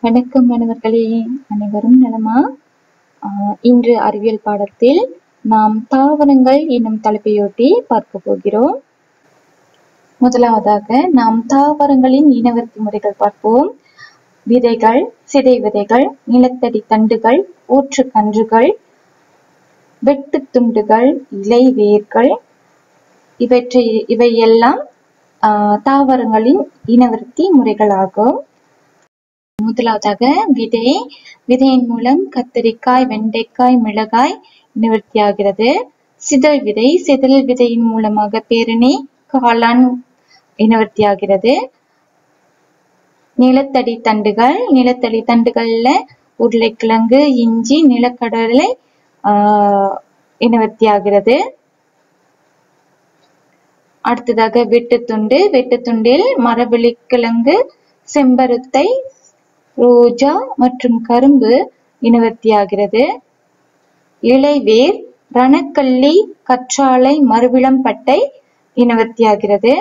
வணக்கம் மாணவர்களே அனைவரும் நலமா ஆஹ் இன்று அறிவியல் பாடத்தில் நாம் தாவரங்கள் என்னும் தலைப்பையொட்டி பார்க்க போகிறோம் முதலாவதாக நாம் தாவரங்களின் இனவர்த்தி முறைகள் பார்ப்போம் விதைகள் சிதை விதைகள் நிலத்தடி தண்டுகள் ஊற்று கன்றுகள் வெட்டுத் துண்டுகள் இலை வேர்கள் இவற்றை இவையெல்லாம் ஆஹ் தாவரங்களின் இனவர்த்தி முறைகளாகும் முதலாவதாக விதை விதையின் மூலம் கத்தரிக்காய் வெண்டைக்காய் மிளகாய் நிவர்த்தியாகிறது சிதல் விதை சிதல் விதையின் மூலமாக பேரணி காளான் இனவர்த்தியாகிறது நிலத்தடி தண்டுகள் நிலத்தடி தண்டுகள்ல உருளைக்கிழங்கு இஞ்சி நிலக்கடலை ஆஹ் இனவர்த்தியாகிறது அடுத்ததாக வெட்டுத்துண்டு வெட்டுத்துண்டில் மரவள்ளிக்கிழங்கு செம்பருத்தை ரோஜா மற்றும் கரும்பு இனவர்த்தியாகிறது இலைவேர் ரணக்கல்லி கற்றாழை மறுவிளம்பட்டை இனவர்த்தியாகிறது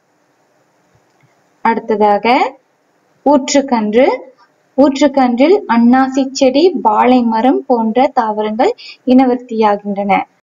அடுத்ததாக ஊற்றுக்கன்று ஊற்றுக்கன்றில் அன்னாசி செடி வாழை மரம் போன்ற தாவரங்கள் இனவர்த்தியாகின்றன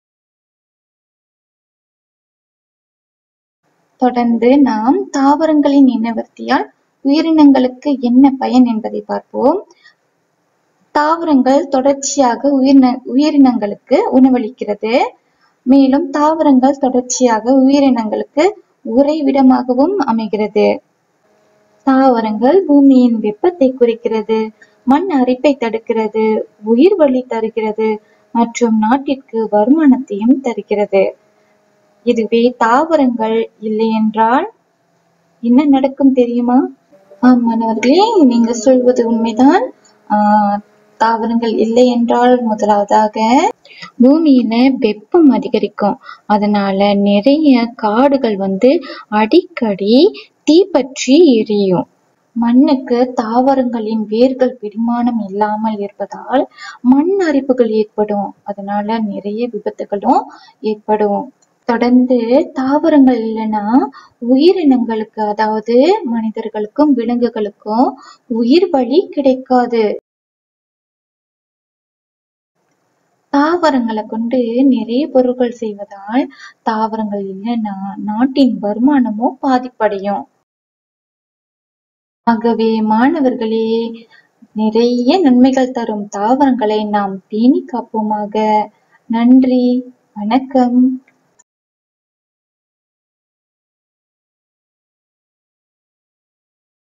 தொடர்ந்து நாம் தாவரங்களின் இனவர்த்தியால் உயிரினங்களுக்கு என்ன பயன் என்பதை பார்ப்போம் தாவரங்கள் தொடர்ச்சியாக உயிரின உயிரினங்களுக்கு உணவளிக்கிறது மேலும் தாவரங்கள் தொடர்ச்சியாக உயிரினங்களுக்கு உறைவிடமாகவும் அமைகிறது தாவரங்கள் பூமியின் வெப்பத்தை குறைக்கிறது மண் அரிப்பை தடுக்கிறது உயிர் வழி தருகிறது மற்றும் நாட்டிற்கு வருமானத்தையும் தருகிறது இதுவே தாவரங்கள் இல்லை என்றால் என்ன நடக்கும் தெரியுமா ஆம் மாணவர்களே நீங்க சொல்வது உண்மைதான் ஆஹ் தாவரங்கள் இல்லை என்றால் முதலாவதாக பூமியில வெப்பம் அதிகரிக்கும் அதனால நிறைய காடுகள் வந்து அடிக்கடி தீப்பற்றி எரியும் மண்ணுக்கு தாவரங்களின் வேர்கள் பிடிமானம் இல்லாமல் இருப்பதால் மண் அரிப்புகள் ஏற்படும் அதனால நிறைய விபத்துகளும் ஏற்படும் தொடர்ந்து தாவரங்கள் இல்லைன்னா உயிரினங்களுக்கு அதாவது மனிதர்களுக்கும் விலங்குகளுக்கும் உயிர் வழி கிடைக்காது தாவரங்களை கொண்டு நிறைய பொருட்கள் செய்வதால் தாவரங்கள் இல்லைன்னா நாட்டின் வருமானமும் பாதிப்படையும் ஆகவே மாணவர்களே நிறைய நன்மைகள் தரும் தாவரங்களை நாம் பேணி காப்போமாக நன்றி வணக்கம்